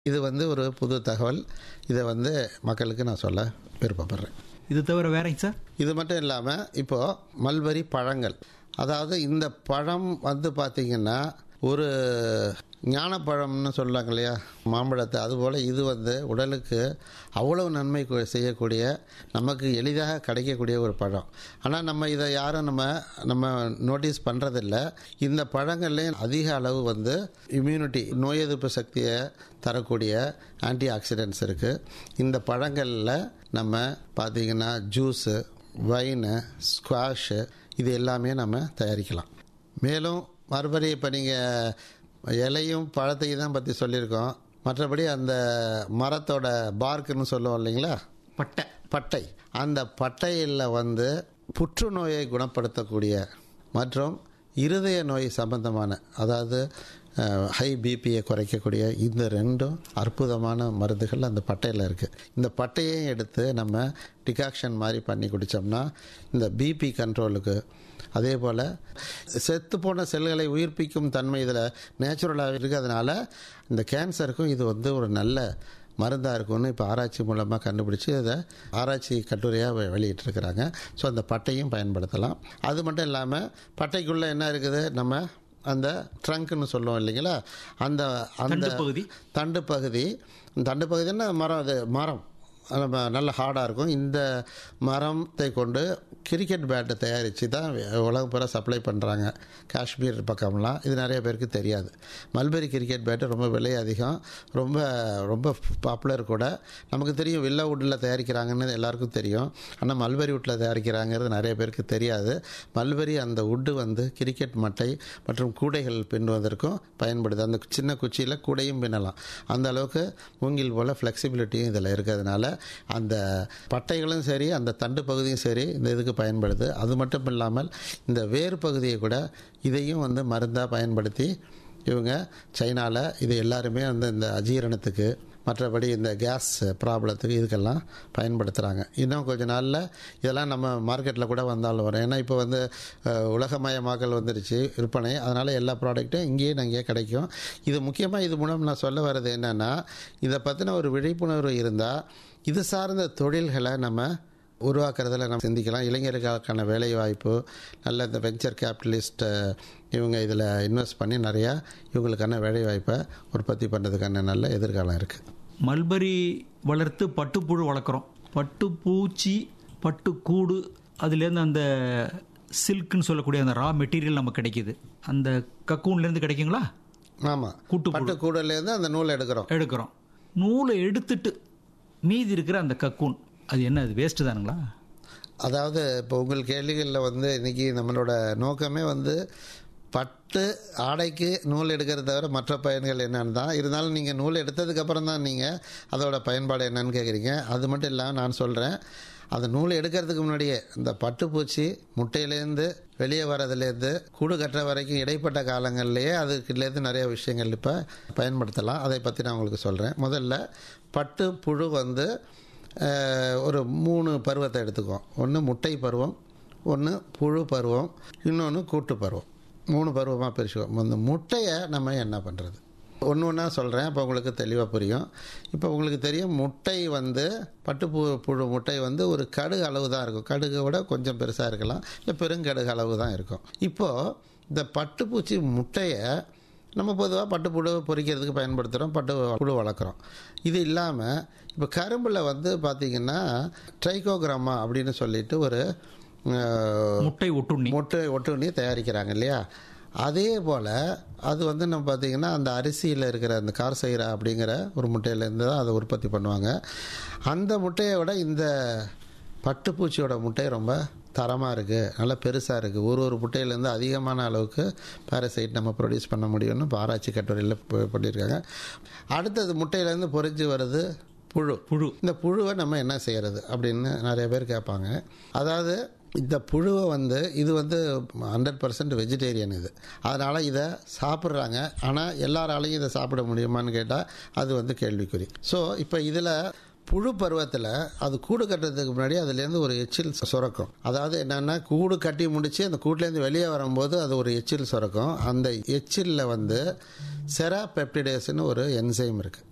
இது வந்து ஒரு புது தகவல் இதை வந்து மக்களுக்கு நான் சொல்ல விருப்பப்படுறேன் இது தவிர வேறங்க சார் இது மட்டும் இல்லாமல் இப்போது மல்பரி பழங்கள் அதாவது இந்த பழம் வந்து பார்த்திங்கன்னா ஒரு ஞானப்பழம்னு சொல்லுவாங்க இல்லையா மாம்பழத்தை அதுபோல் இது வந்து உடலுக்கு அவ்வளவு நன்மை கு- செய்யக்கூடிய நமக்கு எளிதாக கிடைக்கக்கூடிய ஒரு பழம் ஆனால் நம்ம இதை யாரும் நம்ம நம்ம நோட்டீஸ் பண்ணுறதில்ல இந்த பழங்கள்லேயும் அதிக அளவு வந்து இம்யூனிட்டி நோய் எதிர்ப்பு சக்தியை தரக்கூடிய ஆன்டி ஆக்சிடென்ட்ஸ் இருக்குது இந்த பழங்களில் நம்ம பார்த்திங்கன்னா ஜூஸு வைனு ஸ்குவாஷு இது எல்லாமே நம்ம தயாரிக்கலாம் மேலும் மறுபடியும் இப்போ நீங்கள் இலையும் பழத்தையும் தான் பற்றி சொல்லியிருக்கோம் மற்றபடி அந்த மரத்தோட பார்க்குன்னு சொல்லுவோம் இல்லைங்களா பட்டை பட்டை அந்த பட்டையில் வந்து புற்றுநோயை குணப்படுத்தக்கூடிய மற்றும் இருதய நோய் சம்பந்தமான அதாவது ஹை பிபியை குறைக்கக்கூடிய இந்த ரெண்டும் அற்புதமான மருந்துகள் அந்த பட்டையில் இருக்குது இந்த பட்டையையும் எடுத்து நம்ம டிகாக்ஷன் மாதிரி பண்ணி குடித்தோம்னா இந்த பிபி கண்ட்ரோலுக்கு அதே போல் செத்து போன செல்களை உயிர்ப்பிக்கும் தன்மை இதில் நேச்சுரலாக இருக்கிறதுனால இந்த கேன்சருக்கும் இது வந்து ஒரு நல்ல மருந்தாக இருக்கும்னு இப்போ ஆராய்ச்சி மூலமாக கண்டுபிடிச்சி அதை ஆராய்ச்சி கட்டுரையாக வெளியிட்டிருக்கிறாங்க ஸோ அந்த பட்டையும் பயன்படுத்தலாம் அது மட்டும் இல்லாமல் பட்டைக்குள்ளே என்ன இருக்குது நம்ம அந்த ட்ரங்க்னு சொல்லுவோம் இல்லைங்களா அந்த அந்த தண்டு பகுதி. தண்டு பகுதி தண்டு பகுதின்னா மரம் அது மரம் நம்ம நல்ல ஹார்டாக இருக்கும் இந்த மரத்தை கொண்டு கிரிக்கெட் பேட்டை தயாரித்து தான் உலகம் பூரா சப்ளை பண்ணுறாங்க காஷ்மீர் பக்கம்லாம் இது நிறைய பேருக்கு தெரியாது மல்பெரி கிரிக்கெட் பேட்டு ரொம்ப விலை அதிகம் ரொம்ப ரொம்ப பாப்புலர் கூட நமக்கு தெரியும் வில்லா வுட்டில் தயாரிக்கிறாங்கன்னு எல்லாருக்கும் தெரியும் ஆனால் மல்பெரி வுட்டில் தயாரிக்கிறாங்கிறது நிறைய பேருக்கு தெரியாது மல்பெரி அந்த வுட்டு வந்து கிரிக்கெட் மட்டை மற்றும் கூடைகள் பின்னுவதற்கும் பயன்படுது அந்த சின்ன குச்சியில் கூடையும் பின்னலாம் அந்த அளவுக்கு மூங்கில் போல் ஃப்ளெக்சிபிலிட்டியும் இதில் இருக்கிறதுனால அந்த பட்டைகளும் சரி அந்த தண்டு பகுதியும் சரி இந்த இதுக்கு பயன்படுது அது மட்டும் இல்லாமல் இந்த வேர் பகுதியை கூட இதையும் வந்து மருந்தாக பயன்படுத்தி இவங்க சைனாவில் இது எல்லாருமே வந்து இந்த அஜீரணத்துக்கு மற்றபடி இந்த கேஸ் ப்ராப்ளத்துக்கு இதுக்கெல்லாம் பயன்படுத்துகிறாங்க இன்னும் கொஞ்ச நாளில் இதெல்லாம் நம்ம மார்க்கெட்டில் கூட வந்தாலும் வரும் ஏன்னா இப்போ வந்து அஹ், உலகமயமாக்கல் வந்துருச்சு விற்பனை அதனால் எல்லா ப்ராடக்ட்டும் இங்கேயே அங்கேயே கிடைக்கும் இது முக்கியமாக இது மூலம் நான் சொல்ல வர்றது என்னென்னா இதை பற்றின ஒரு விழிப்புணர்வு இருந்தால் இது சார்ந்த தொழில்களை நம்ம உருவாக்குறதுல நம்ம சிந்திக்கலாம் இளைஞர்களுக்கான வேலை வாய்ப்பு நல்ல இந்த வெஞ்சர் கேபிட்டலிஸ்ட் இவங்க இதில் இன்வெஸ்ட் பண்ணி நிறையா இவங்களுக்கான வேலை வாய்ப்பை உற்பத்தி பண்ணுறதுக்கான நல்ல எதிர்காலம் இருக்குது மல்பரி வளர்த்து பட்டுப்புழு வளர்க்குறோம் பட்டுப்பூச்சி பட்டுக்கூடு அதுலேருந்து அந்த சில்க்குன்னு சொல்லக்கூடிய அந்த ரா மெட்டீரியல் நமக்கு கிடைக்குது அந்த கக்கூன்லேருந்து கிடைக்குங்களா ஆமாம் கூட்டுப்புழு. பட்டு கூடலேருந்து அந்த நூல் எடுக்கிறோம் எடுக்கிறோம் நூலை எடுத்துட்டு மீதி இருக்கிற அந்த கக்கூன் அது என்ன அது வேஸ்ட்டு தானுங்களா அதாவது இப்போ உங்கள் கேள்விகளில் வந்து இன்னைக்கு நம்மளோட நோக்கமே வந்து பட்டு ஆடைக்கு நூல் எடுக்கிறத தவிர மற்ற பயன்கள் என்னன்னு தான் இருந்தாலும் நீங்கள் நூல் எடுத்ததுக்கப்புறம் தான் நீங்கள் அதோட பயன்பாடு என்னன்னு கேட்குறீங்க அது மட்டும் இல்லாமல் நான் சொல்கிறேன் அந்த நூல் எடுக்கிறதுக்கு முன்னாடியே இந்த பட்டுப்பூச்சி முட்டையிலேருந்து வெளியே வரதுலேருந்து கூடு கட்டுற வரைக்கும் இடைப்பட்ட காலங்கள்லேயே அதுக்குலேருந்து நிறைய விஷயங்கள் இப்போ பயன்படுத்தலாம் அதை பற்றி நான் உங்களுக்கு சொல்கிறேன் முதல்ல பட்டு புழு வந்து அஹ், ஒரு மூணு பருவத்தை எடுத்துக்குவோம் ஒன்று முட்டை பருவம் ஒன்று புழு பருவம் இன்னொன்று கூட்டு பருவம் மூணு பருவமாக பிரிச்சுக்குவோம் அந்த முட்டையை நம்ம என்ன பண்ணுறது ஒன்று ஒன்றா சொல்கிறேன் அப்போ உங்களுக்கு தெளிவாக புரியும் இப்போ உங்களுக்கு தெரியும் முட்டை வந்து பட்டுப்பு புழு முட்டை வந்து ஒரு கடுகு அளவு தான் இருக்கும் கடுகை விட கொஞ்சம் பெருசாக இருக்கலாம் இல்லை பெருங்கடுகு அளவு தான் இருக்கும் இப்போது இந்த பட்டுப்பூச்சி முட்டையை நம்ம பொதுவாக பட்டுப்புழு பொரிக்கிறதுக்கு பயன்படுத்துகிறோம் பட்டு புழு வளர்க்குறோம் இது இல்லாமல் இப்போ கரும்பில் வந்து பார்த்திங்கன்னா ட்ரைகோகிராமா அப்படின்னு சொல்லிட்டு ஒரு அஹ், முட்டை ஒட்டுண்ணி முட்டை ஒட்டுண்ணி தயாரிக்கிறாங்க இல்லையா அதே போல் அது வந்து நம்ம பார்த்திங்கன்னா அந்த அரிசியில் இருக்கிற அந்த கார்சைரா அப்படிங்கிற ஒரு முட்டையிலேருந்து தான் அதை உற்பத்தி பண்ணுவாங்க அந்த முட்டையை விட இந்த பட்டுப்பூச்சியோட முட்டை ரொம்ப தரமாக இருக்குது நல்லா பெருசாக இருக்குது ஒரு ஒரு முட்டையிலேருந்து அதிகமான அளவுக்கு பாரசைட் நம்ம ப்ரொடியூஸ் பண்ண முடியும்னு இப்போ ஆராய்ச்சி கட்டுரையில் ப- பண்ணியிருக்காங்க அடுத்தது முட்டையிலேருந்து பொரிஞ்சு வருது புழு புழு இந்த புழுவை நம்ம என்ன செய்யறது அப்படின்னு நிறைய பேர் கேட்பாங்க அதாவது இந்த புழுவை வந்து இது வந்து ஹண்ட்ரட் பர்சன்ட் வெஜிடேரியன் இது அதனால் இதை சாப்பிட்றாங்க ஆனால் எல்லாராலையும் இதை சாப்பிட முடியுமான்னு கேட்டால் அது வந்து கேள்விக்குறி ஸோ இப்போ இதில் புழு பருவத்தில் அது கூடு கட்டுறதுக்கு முன்னாடி அதுலேருந்து ஒரு எச்சில் சுரக்கும் அதாவது என்னென்னா கூடு கட்டி முடித்து அந்த கூட்டிலேருந்து வெளியே வரும்போது அது ஒரு எச்சில் சுரக்கும் அந்த எச்சிலில் வந்து செரா பெப்டிடேஸ்னு ஒரு என்சைம் இருக்குது